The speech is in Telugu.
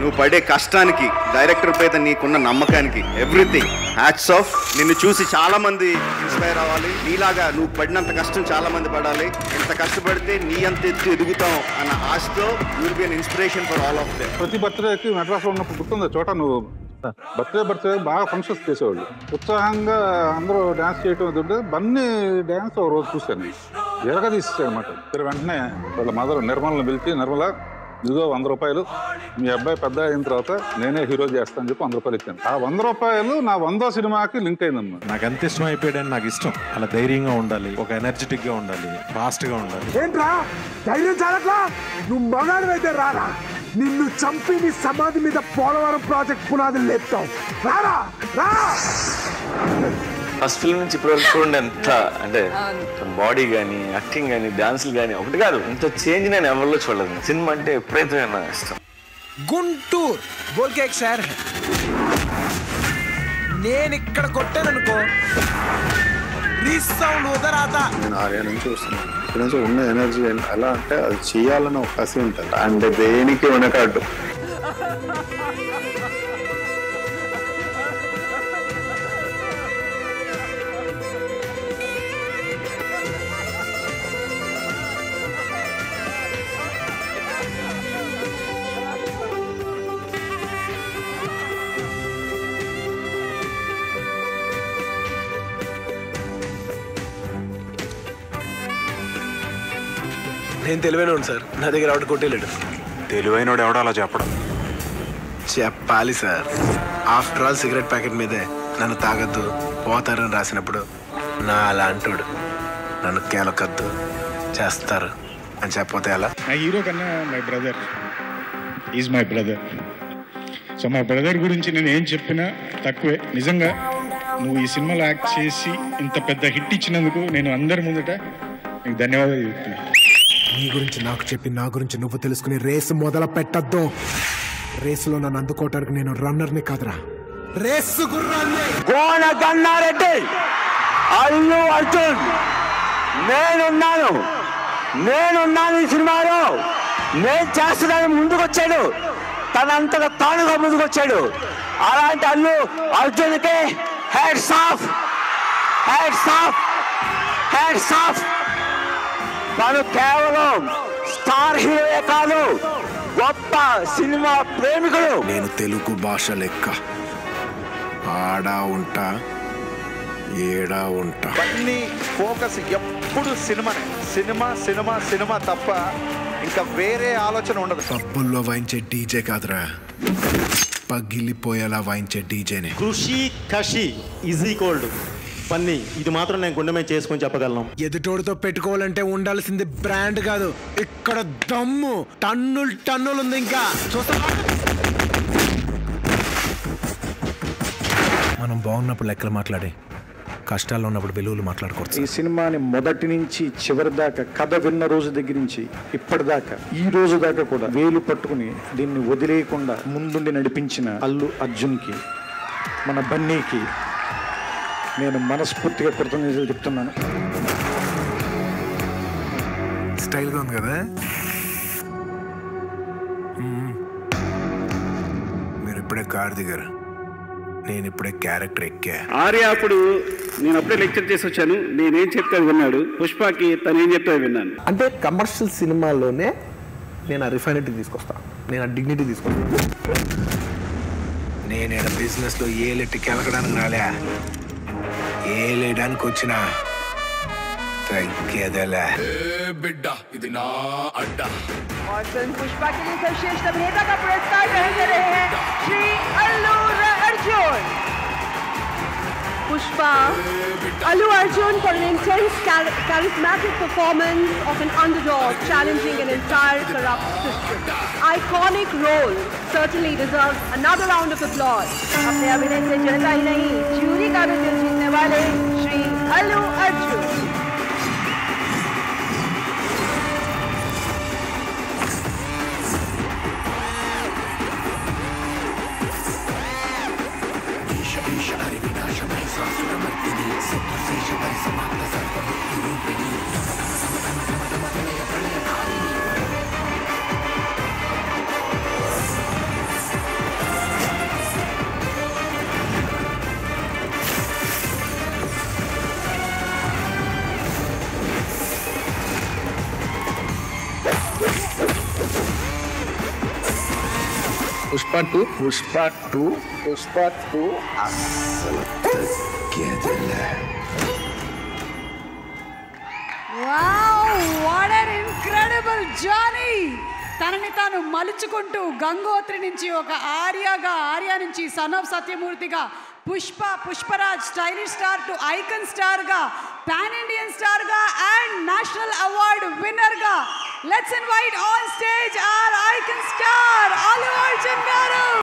నువ్వు పడే కష్టానికి డైరెక్టర్ మీద నీకున్న నమ్మకానికి ఎవ్రీథింగ్ హ్యాట్స్ ఆఫ్ నిన్ను చూసి చాలా మంది ఇన్స్పైర్ అవ్వాలి నీలాగా నువ్వు పడినంత కష్టం చాలా మంది పడాలి ఎంత కష్టపడితే నీ అంత ఎత్తు ఎదుగుతాం అన్న ఆశతో you're be an inspiration for all of them ప్రతి బర్త్డేకి మెడ్రాస్లో ఉన్నప్పుడు గుర్తుందా చోట నువ్వు బర్త్డే బర్త్డే బాగా ఫంక్షన్స్ చేసేవాళ్ళు ఉత్సాహంగా అందరూ డ్యాన్స్ చేయటం ఇది బన్నీ డ్యాన్స్ ఒక రోజు చూశాను ఎరగ తీసేసాడు అనమాట సరే వెంటనే వాళ్ళ మదర్ నిర్మలను పిలిచి నిర్మల ఇదిగో వంద రూపాయలు మీ అబ్బాయి పెద్ద అయిన తర్వాత నేనే హీరో చేస్తానని చెప్పి వంద రూపాయలు ఇచ్చాను ఆ వంద రూపాయలు నా వందో సినిమాకి లింక్ అయిందమ్మా నాకు ఎంత ఇష్టం అయిపోయాడని నాకు ఇష్టం అలా ధైర్యంగా ఉండాలి ఒక ఎనర్జెటిక్ గా ఉండాలి ఫాస్ట్ గా ఉండాలి ఏంట్రా ధైర్యం చాలట్లా నువ్వు మగాడివైతే రారా నిన్ను చంపి నీ సమాధి మీద పోలవరం ప్రాజెక్ట్ పునాదులు లేపుతావు రారా రా ఫస్ట్ ఫిల్మ్ నుంచి ఇప్పుడు వరకు చూడండి ఎంత అంటే బాడీ కానీ యాక్టింగ్ కానీ డాన్సులు కానీ ఒకటి కాదు ఇంత చేంజ్ నేను ఎవరిలో చూడలేదు సినిమా అంటే ఎప్పుడైతే నా ఇష్టం గుంటూరు బోల్కే ఎక్ షహర్ హై నేను ఇక్కడ కొట్టాననుకో రీసౌండ్ ఉదర్ ఆతా నేను ఆర్య నుంచి వస్తున్నాను ఇక్కడ నుంచి ఉన్న ఎనర్జీ ఎలా అంటే అది చేయాలని ఒక కసి ఉంటుంది అండ్ దేనికి వెనకాడ్డు నేను తెలివైన సార్ నా దగ్గర ఆవిడ కొట్టేలేడు తెలివైనడు ఎవడో అలా చెప్పడం చెప్పాలి sir after all cigarette packet మీదే నన్ను తాగొద్దు పోతారని రాసినప్పుడు నా అలా అంటాడు నన్ను కేలకద్దు చేస్తారు అని చెప్పపోతే ఎలా నా హీరో కన్నా my brother is my brother so మా బ్రదర్ గురించి నేను ఏం చెప్పినా తక్కువే నిజంగా నువ్వు ఈ సినిమాలో యాక్ట్ చేసి ఇంత పెద్ద హిట్ ఇచ్చినందుకు నేను అందరి ముందట నీకు ధన్యవాదాలు చెప్తున్నాను నీ గురించి నాకు చెప్పి నా గురించి నువ్వు తెలుసుకుని రేసు మొదలు పెట్టద్దు రేసులో నన్ను అందుకోవటానికి నేను రన్నర్ని కాదురా రేసు గుర్రాన్ని కోన గన్నారెడ్డి అల్లు అర్జున్ నేనున్నాను నేనున్నాను ఈ సినిమాలో నేను చేస్తున్నాను ముందుకొచ్చాడు తనంతట తానుగా ముందుకొచ్చాడు అలాంటి అల్లు అర్జున్కి hats off hats off hats off తను కేవలం స్టార్ హీరోయే కాదు గొప్ప సినిమా ప్రేమికుడు నేను తెలుగు భాష లెక్క ఆడా ఉంటా ఏడా ఉంటా అన్ని ఫోకస్ ఎప్పుడు సినిమానే సినిమా సినిమా సినిమా తప్ప ఇంకా వేరే ఆలోచన ఉండదు పబ్బుల్లో వాయించే డీజే కాదురా పగిలిపోయేలా వాయించే డీజేనే కృషి కషి ఈజ్ ఈక్వల్డ్ పన్ని ఇది మాత్రం నేను గుండె మీద చేసుకొని చెప్పగలను ఎదుటోడితో పెట్టుకోవాలంటే ఉండాల్సింది బ్రాండ్ కాదు ఇక్కడ దమ్ము టన్నులు టన్నులు ఉంది ఇంకా చూస్తా మనం బాగున్నప్పుడు లెక్కలు మాట్లాడే కష్టాల్లో ఉన్నప్పుడు వెలుగులు మాట్లాడకూడదు ఈ సినిమాని మొదటి నుంచి చివరి దాకా కథ విన్న రోజు దగ్గర నుంచి ఇప్పటిదాకా ఈ రోజు దాకా కూడా వేలు పట్టుకుని దీన్ని వదిలేయకుండా ముందుండి నడిపించిన అల్లు అర్జున్కి మన బన్నీకి నేను మనస్ఫూర్తిగా కృతజ్ఞతలు చెప్తున్నాను స్టైల్గా ఉంది కదా మ్మ్. మీరు ఇప్పుడే కారు దిగారు నేను ఇప్పుడే క్యారెక్టర్ ఎక్కా ఆర్య అప్పుడు నేను అప్పుడే లెక్చర్ చేసి వచ్చాను నేనేం చెప్తే అది విన్నాడు పుష్పకి తను ఏం చెప్తే అది విన్నాను అంటే కమర్షియల్ సినిమాలోనే నేను ఆ రిఫైనిటీ తీసుకొస్తా నేను ఆ డిగ్నిటీ తీసుకొస్తా నేను బిజినెస్ లో ఏలెట్టి కెలకడానికి రాలే ఏలేయడానికి వచ్చిన తగ్గేదలే బిడ్డ ఇది నా అడ్డా और फिल्म पुष्पा के लिए सर्वश्रेष्ठ अभिनेता का पुरस्कार ग्रहण कर रहे हैं Shri Allu Arjun Pushpa Allu Arjun for an intense, char- charismatic performance of an underdog challenging an entire corrupt system. Iconic role certainly deserves another round of applause. अपने अभिनय से जनता ही नहीं जूरी का भी दिल जीतने वाले Shri Allu Arjun Pushpa two Pushpa two Pushpa two అస్సలు తగ్గేదిలే. Wow what an incredible journey తనని తాను మలుచుకుంటూ గంగోత్రి నుంచి ఒక ఆర్యగా ఆర్య నుంచి సన్ ఆఫ్ సత్యమూర్తిగా Pushpa Pushparaj stylish star to icon star గా పాన్ ఇండియన్ స్టార్ గా అండ్ నేషనల్ అవార్డు విన్నర్ గా let's invite on stage our icon star Allu Arjun గారు